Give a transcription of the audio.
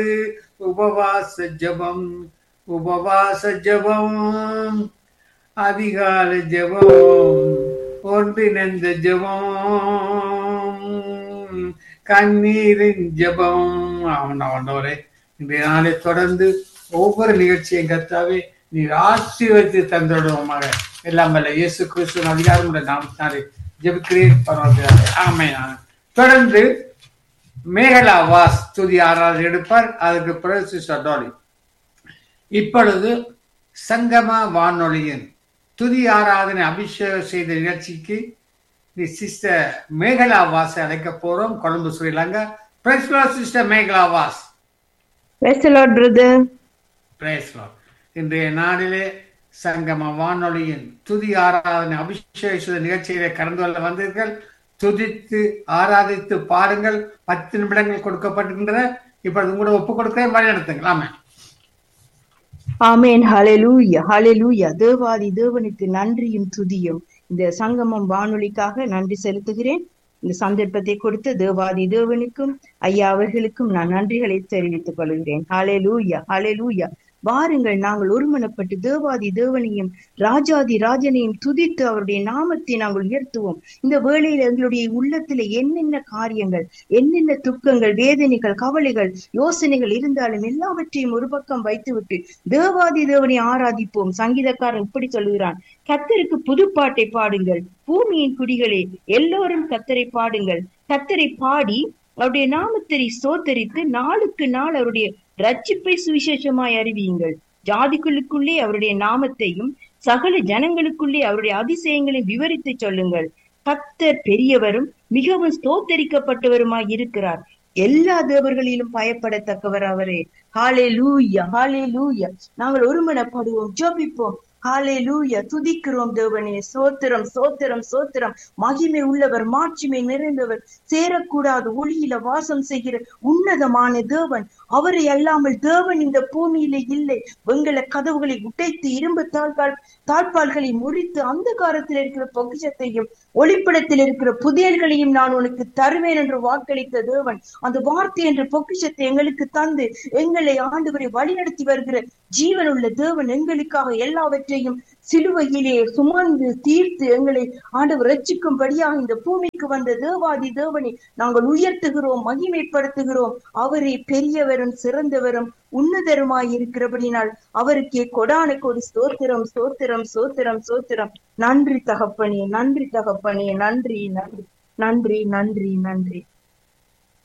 உபவாச ஜபம் உபவாச ஜபம் அதிகால ஜபம் ஒன்றிணைந்த ஜபம் கண்ணீரின் ஜபம் அவன் ஆண்டவரே இன்றைய நாளை தொடர்ந்து ஒவ்வொரு நிகழ்ச்சியும் கத்தாவே நீர் ஆசீர்வதித்து தந்துடுவோமாக எல்லாம் வல்ல இயேசு கிறிஸ்துவின் அதிகாரம் நாமத்தாரே ஜெபிக்கிறேன் பரவாயில்லை ஆமையான தொடர்ந்து மேகலா வாஸ் துதி ஆறாவது எடுப்பார் அதுக்கு பிறகு சிஸ்டர் டோலி இப்பொழுது சங்கம வானொலியின் துதி ஆராதனை அபிஷேகம் செய்த நிகழ்ச்சிக்கு தி சிஸ்டர் மேகலா வாஸ் அழைக்க போறோம் Colombo Sri Lanka praise the Lord sister Mekala Vas Praise the Lord, brother. Praise the Lord இன்றைய நாளிலே சங்கம வானொலியின் துதி ஆராதனை அபிஷேக செய்த நிகழ்ச்சியிலே கடந்து கொள்ள வந்தீர்கள் துதித்து ஆராதித்து பாருங்கள் பத்து நிமிடங்கள் கொடுக்கப்பட்டிருக்கின்றன இப்பொழுது கூட ஒப்பு கொடுக்கிறேன் வழி நடத்துங்கள் ஆமா ஆமென் ஹalleluya ஹalleluya தேவாதி தேவனுக்கு நன்றியும் துதியும் இந்த சங்கமம் வானொலிக்காக நன்றி செலுத்துகிறேன் இந்த சந்தர்ப்பத்தை கொடுத்த தேவாதி தேவனுக்கும் ஐயா அவர்களுக்கும் நான் நன்றிகளை தெரிவித்துக் கொள்கிறேன் ஹalleluya ஹalleluya வாருங்கள் நாங்கள் ஒருமனப்பட்டு தேவாதி தேவனையும் ராஜாதி ராஜனையும் துதித்து அவருடைய நாமத்தை நாங்கள் உயர்த்துவோம் இந்த வேளையில் எங்களுடைய உள்ளத்திலே என்னென்ன காரியங்கள் என்னென்ன துக்கங்கள் வேதனைகள் கவலைகள் யோசனைகள் இருந்தாலும் எல்லாவற்றையும் ஒரு பக்கம் வைத்துவிட்டு தேவாதி தேவனை ஆராதிப்போம் சங்கீதக்காரன் இப்படி சொல்லுகிறான் கத்தருக்கு புதுப்பாட்டை பாடுங்கள் பூமியின் குடிகளே எல்லோரும் கத்தரை பாடுங்கள் கத்தரை பாடி அவருடைய நாமத்தை சோத்தரித்து நாளுக்கு நாள் அவருடைய ரட்சிப்பை சுவிசேஷமாய் அறிவியுங்கள் ஜாதிகளுக்குள்ளே அவருடைய நாமத்தையும் சகல ஜனங்களுக்குள்ளே அவருடைய அதிசயங்களை விவரித்து சொல்லுங்கள் கத்தர் பெரியவரும் மிகவும் ஸ்தோத்தரிக்கப்பட்டவருமாய் இருக்கிறார் எல்லா தேவர்களிலும் பயப்படத்தக்கவர் அவரே ஹாலே லூயா ஹாலே லூயா நாங்கள் ஒருமனப்படுவோம் ஜோபிப்போம் ஹாலே லூயா துதிக்கிறோம் தேவனே சோத்திரம் சோத்திரம் சோத்திரம் மகிமை உள்ளவர் மாட்சிமை நிறைந்தவர் சேரக்கூடாது ஒளியில வாசம் செய்கிற உன்னதமான தேவன் அவரை அல்லாமல் தேவன் இந்த பூமியிலே இல்லை வெங்கல கதவுகளை உடைத்து இரும்பு தாழ்பால் தாழ்பால்களை முறித்து அந்த காலத்தில் இருக்கிற பொக்கிஷத்தையும் ஒளிப்படத்தில் இருக்கிற புதியல்களையும் நான் உனக்கு தருவேன் என்று வாக்களித்த தேவன் அந்த வார்த்தை என்ற பொக்கிஷத்தை எங்களுக்கு தந்து எங்களை ஆண்டவரை வழிநடத்தி வருகிற ஜீவனுள்ள தேவன் எங்களுக்காக எல்லாவற்றையும் சிலுவையிலே சுமந்து தீர்த்து எங்களை ஆண்டவர் ரட்சிக்கும்படியாக இந்த பூமிக்கு வந்த தேவாதி தேவனை நாங்கள் உயர்த்துகிறோம் மகிமைப்படுத்துகிறோம் அவரே பெரியவரும் சிறந்தவரும் உன்னதருமாய் இருக்கிறபடினால் அவருக்கே கொடான கொடி ஸ்தோத்திரம் ஸ்தோத்திரம் ஸ்தோத்திரம் ஸ்தோத்திரம் நன்றி தகப்பனே நன்றி தகப்பனே நன்றி நன்றி நன்றி நன்றி நன்றி